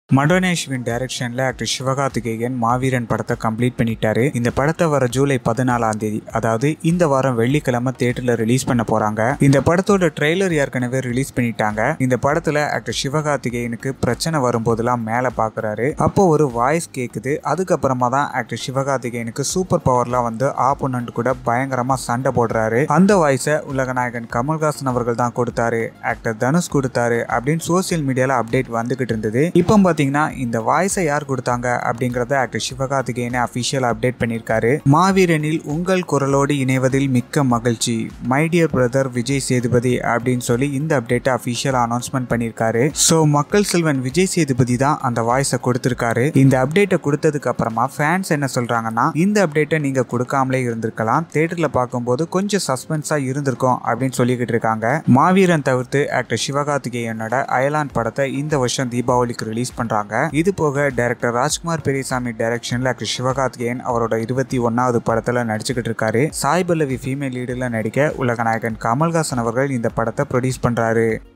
மடோனேஷ்வின் டைரக்ஷன்ல ஆக்டர் சிவகார்த்திகேயன் மாவீரன் படத்தை கம்ப்ளீட் பண்ணிட்டாரு இந்த படத்தை வர ஜூலை பதினாலாம் தேதி அதாவது இந்த வாரம் வெள்ளிக்கிழமை தியேட்டர்ல ரிலீஸ் பண்ண போறாங்க இந்த படத்தோட ட்ரெய்லர் ஏற்கனவே ரிலீஸ் பண்ணிட்டாங்க இந்த படத்துல ஆக்டர் சிவகார்த்திகேயனுக்கு பிரச்சனை வரும்போதெல்லாம் மேல பாக்குறாரு அப்போ ஒரு வாய்ஸ் கேக்குது அதுக்கப்புறமா தான் ஆக்டர் சிவகார்த்திகேயனுக்கு சூப்பர் பவர்லாம் வந்து ஆப்போனண்ட் கூட பயங்கரமா சண்டை போடுறாரு அந்த வாய்ஸை உலகநாயகன் கமல்ஹாசன் அவர்கள் தான் கொடுத்தாரு ஆக்டர் தனுஷ் கொடுத்தாரு அப்படின்னு சோசியல் மீடியால அப்டேட் வந்துகிட்டு இருந்தது இப்போ பாத்தீங்கன்னா இந்த வாய்ஸை யார் கொடுத்தாங்க அப்படிங்கறத ஆக்டர் சிவகார்த்திகேயனை அபிஷியல் அப்டேட் பண்ணியிருக்காரு மாவீரனில் உங்கள் குரலோடு இணைவதில் மிக்க மகிழ்ச்சி my dear brother Vijay Sethupathi அப்படின்னு சொல்லி இந்த அப்டேட்டை அபிஷியல் அனௌன்ஸ்மெண்ட் பண்ணியிருக்காரு ஸோ மக்கள் செல்வன் விஜய் சேதுபதி தான் அந்த வாய்ஸை கொடுத்திருக்காரு இந்த அப்டேட்டை கொடுத்ததுக்கு அப்புறமா ஃபேன்ஸ் என்ன சொல்றாங்கன்னா இந்த அப்டேட்டை நீங்க கொடுக்காமலே இருந்திருக்கலாம் தேட்டர்ல பார்க்கும்போது கொஞ்சம் சஸ்பென்ஸா இருந்திருக்கும் அப்படின்னு சொல்லிக்கிட்டு இருக்காங்க மாவீரன் தவிர்த்து ஆக்டர் சிவகார்த்திகேயனோட அயலான் படத்தை இந்த வருஷம் தீபாவளிக்கு ரிலீஸ் பண்றாங்க இது போக டைரக்டர் ராஜ்குமார் பெரியசாமி டைரக்ஷன்ல ஆக்டர் சிவகார்த்திகேயன் அவரோட இருபத்தி ஒன்னாவது படத்துல நடிச்சுக்கிட்டு இருக்காரு சாய் பல்லவி ஃபீமேல் லீடுல நடிக்க உலகநாயகன் கமல்ஹாசன் அவர்கள் இந்த படத்தை ப்ரொடியூஸ் பண்றாரு